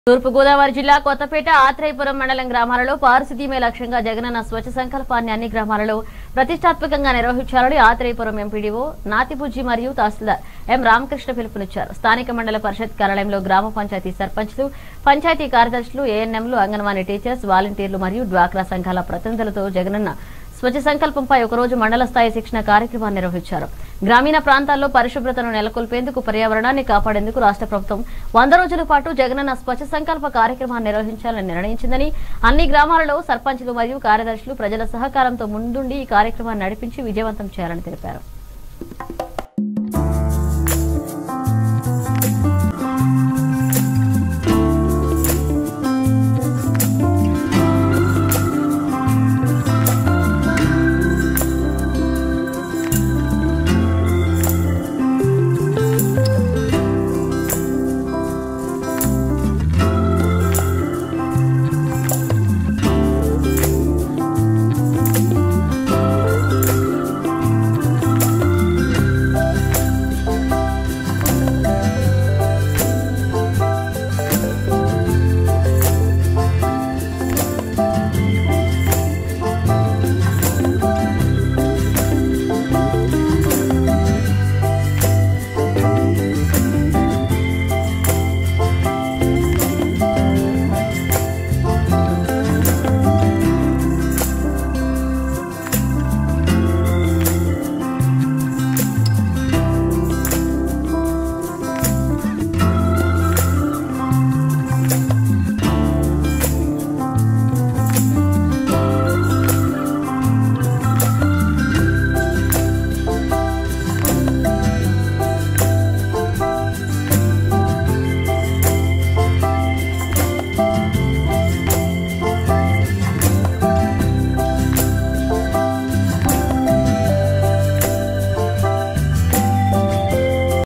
తూర్పుగోదావరి జిల్లా కొత్తపేట ఆత్రేయపురం మండలం గ్రామాలలో పారిశుద్ధ్యమే లక్ష్యంగా జగనన్న స్వచ్ఛ సంకల్పాన్ని అన్ని గ్రామాలలో ప్రతిష్టాత్మకంగా నిర్వహించాలని ఆత్రేయపురం ఎంపీడీఓ నాతిబుజ్జి మరియు తహసీల్దార్ ఎం రామకృష్ణ పిలుపునిచ్చారు స్థానిక మండల పరిషత్ కార్యాలయంలో గ్రామ పంచాయతీ సర్పంచ్లు పంచాయతీ కార్యదర్శులు ఏఎన్ఎంలు అంగన్వాడీ టీచర్స్ వాలంటీర్లు మరియు డ్వాక్రా సంఘాల ప్రతినిధులతో జగనన్న స్వచ్ఛ సంకల్పంపై ఒకరోజు మండల స్థాయి శిక్షణ కార్యక్రమాన్ని నిర్వహించారు గ్రామీణ ప్రాంతాల్లో పరిశుభ్రతను నెలకొల్పేందుకు పర్యావరణాన్ని కాపాడేందుకు రాష్ట్ర ప్రభుత్వం వంద రోజుల పాటు జగనన్న స్వచ్ఛ సంకల్ప కార్యక్రమాన్ని నిర్వహించాలని నిర్ణయించిందని అన్ని గ్రామాలలో సర్పంచులు మరియు కార్యదర్శులు ప్రజల సహకారంతో ముందుండి ఈ కార్యక్రమాన్ని నడిపించి విజయవంతం చేయాలని తెలిపారు